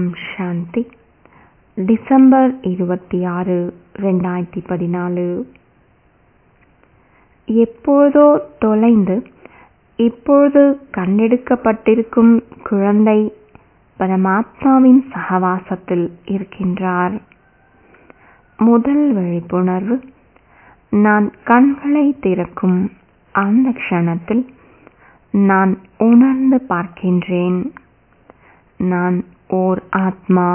ஓம் சாந்தி December இருபத்தி ஆறு ரெண்டாயிரத்தி பதினாலு எப்போதோ தொலைந்து இப்பொழுது கண்டெடுக்கப்பட்டிருக்கும் குழந்தை பரமாத்மாவின் சகவாசத்தில் இருக்கின்றார் முதல் விழிப்புணர்வு நான் கண்களை திறக்கும் அந்த க்ஷணத்தில் நான் உணர்ந்து பார்க்கின்றேன் நான் ஓர் ஆத்மா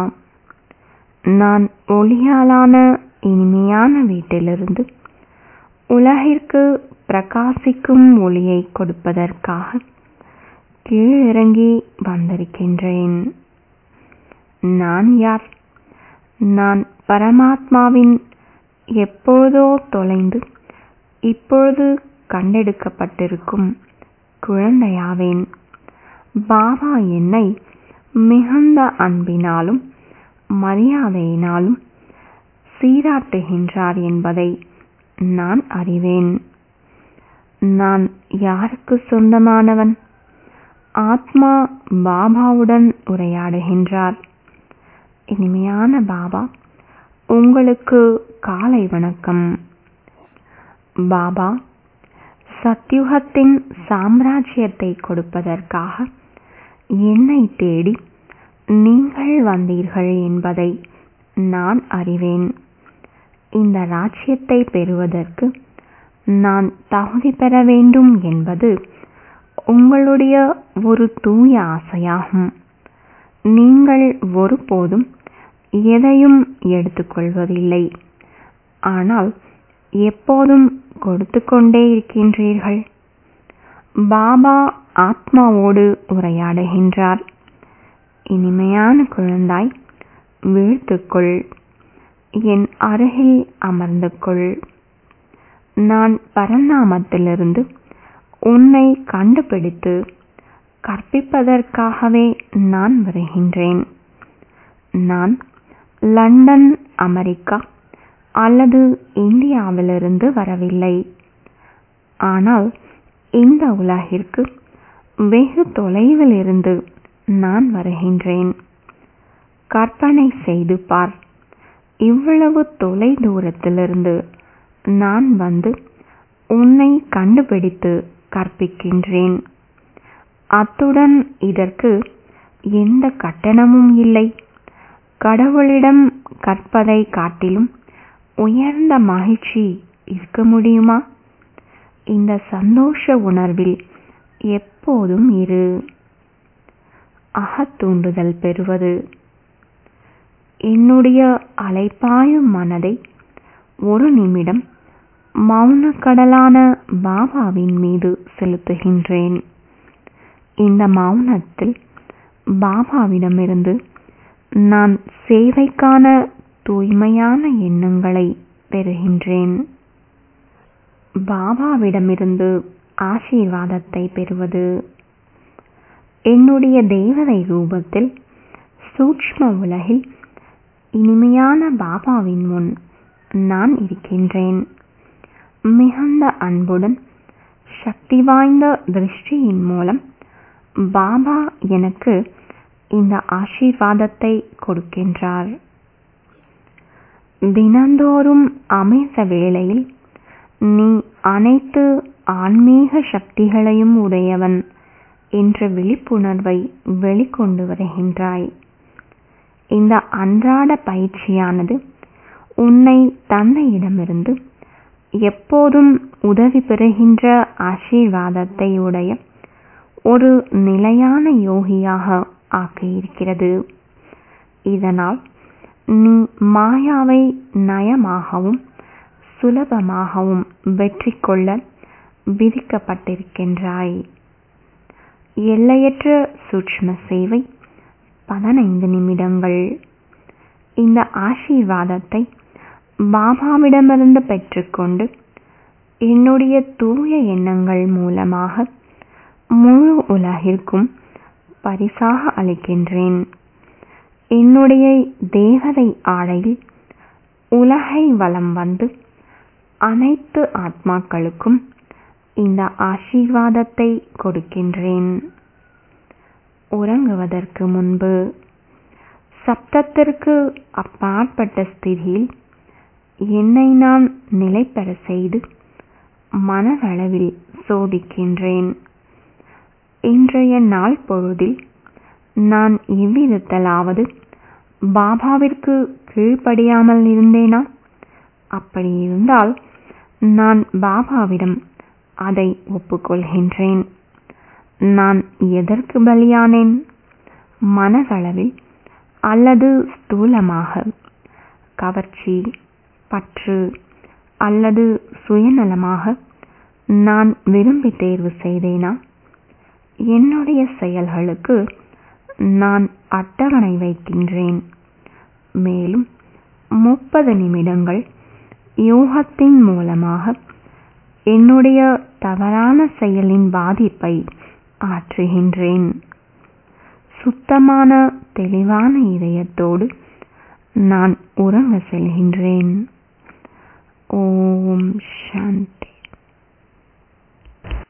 நான் ஒளியாலான இனிமையான வீட்டிலிருந்து உலகிற்கு பிரகாசிக்கும் ஒளியை கொடுப்பதற்காக கீழிறங்கி வந்திருக்கின்றேன் நான் யார் நான் பரமாத்மாவின் எப்பொழுதோ தொலைந்து இப்பொழுது கண்டெடுக்கப்பட்டிருக்கும் குழந்தையாவேன் பாபா என்னை மிகுந்த அன்பினாலும் மரியாதையினாலும் சீராட்டுகின்றார் என்பதை நான் அறிவேன் நான் யாருக்கு சொந்தமானவன் ஆத்மா பாபாவுடன் உரையாடுகின்றார் இனிமையான பாபா உங்களுக்கு காலை வணக்கம் பாபா சத்யுகத்தின் சாம்ராஜ்யத்தை கொடுப்பதற்காக என்னை தேடி நீங்கள் வந்தீர்கள் என்பதை நான் அறிவேன் இந்த ராஜ்யத்தை பெறுவதற்கு நான் தகுதி பெற வேண்டும் என்பது உங்களுடைய ஒரு தூய ஆசையாகும் நீங்கள் ஒருபோதும் எதையும் எடுத்துக்கொள்வதில்லை ஆனால் எப்போதும் கொடுத்து கொண்டே இருக்கின்றீர்கள் பாபா ஆத்மாவோடு உரையாடுகின்றார் இனிமையான குழந்தாய் வீழ்த்துக்கொள் என் அருகில் அமர்ந்து கொள் நான் பரநாமத்திலிருந்து உன்னை கண்டுபிடித்து கற்பிப்பதற்காகவே நான் வருகின்றேன் நான் லண்டன் அமெரிக்கா அல்லது இந்தியாவிலிருந்து வரவில்லை ஆனால் இந்த உலகிற்கு வெகு தொலைவில் இருந்து நான் வருகின்றேன் கற்பனை செய்து பார் இவ்வளவு தொலை தூரத்திலிருந்து நான் வந்து உன்னை கண்டுபிடித்து கற்பிக்கின்றேன் அத்துடன் இதற்கு எந்த கட்டணமும் இல்லை கடவுளிடம் கற்பதை காட்டிலும் உயர்ந்த மகிழ்ச்சி இருக்க முடியுமா இந்த சந்தோஷ உணர்வில் எப்போதும் இரு அகத்தூண்டுதல் பெறுவது என்னுடைய அலைப்பாயும் மனதை ஒரு நிமிடம் மௌன கடலான பாபாவின் மீது செலுத்துகின்றேன் இந்த மௌனத்தில் பாபாவிடமிருந்து நான் சேவைக்கான தூய்மையான எண்ணங்களை பெறுகின்றேன் பாபாவிடமிருந்து ஆசீர்வாதத்தை பெறுவது என்னுடைய தேவதை ரூபத்தில் சூக்ஷ்ம உலகில் இனிமையான பாபாவின் முன் நான் இருக்கின்றேன் மிகுந்த அன்புடன் சக்தி வாய்ந்த திருஷ்டியின் மூலம் பாபா எனக்கு இந்த ஆசீர்வாதத்தை கொடுக்கின்றார் தினந்தோறும் அமைந்த வேளையில் நீ அனைத்து ஆன்மீக சக்திகளையும் உடையவன் என்ற விழிப்புணர்வை வெளிக்கொண்டு வருகின்றாய் இந்த அன்றாட பயிற்சியானது உன்னை தந்தையிடமிருந்து எப்போதும் உதவி பெறுகின்ற ஆசீர்வாதத்தை உடைய ஒரு நிலையான யோகியாக ஆக்கியிருக்கிறது இதனால் நீ மாயாவை நயமாகவும் சுலபமாகவும் வெற்றி கொள்ள விதிக்கப்பட்டிருக்கின்றாய் எல்லையற்ற சூட்ச்ம சேவை பதினைந்து நிமிடங்கள் இந்த ஆசீர்வாதத்தை பாபாவிடமிருந்து பெற்றுக்கொண்டு என்னுடைய தூய எண்ணங்கள் மூலமாக முழு உலகிற்கும் பரிசாக அளிக்கின்றேன் என்னுடைய தேவதை ஆடையில் உலகை வலம் வந்து அனைத்து ஆத்மாக்களுக்கும் இந்த ஆசீர்வாதத்தை கொடுக்கின்றேன் உறங்குவதற்கு முன்பு சப்தத்திற்கு அப்பாற்பட்ட ஸ்திதியில் என்னை நான் நிலை பெற செய்து மனதளவில் சோதிக்கின்றேன் இன்றைய நாள் பொழுதில் நான் எவ்விதத்திலாவது பாபாவிற்கு கீழ்ப்படியாமல் இருந்தேனா அப்படி இருந்தால் நான் பாபாவிடம் அதை ஒப்புக்கொள்கின்றேன் நான் எதற்கு பலியானேன் மனதளவில் அல்லது ஸ்தூலமாக கவர்ச்சி பற்று அல்லது சுயநலமாக நான் விரும்பி தேர்வு செய்தேனா என்னுடைய செயல்களுக்கு நான் அட்டவணை வைக்கின்றேன் மேலும் முப்பது நிமிடங்கள் யோகத்தின் மூலமாக என்னுடைய தவறான செயலின் பாதிப்பை ஆற்றுகின்றேன் சுத்தமான தெளிவான இதயத்தோடு நான் உறங்க செல்கின்றேன் ஓம்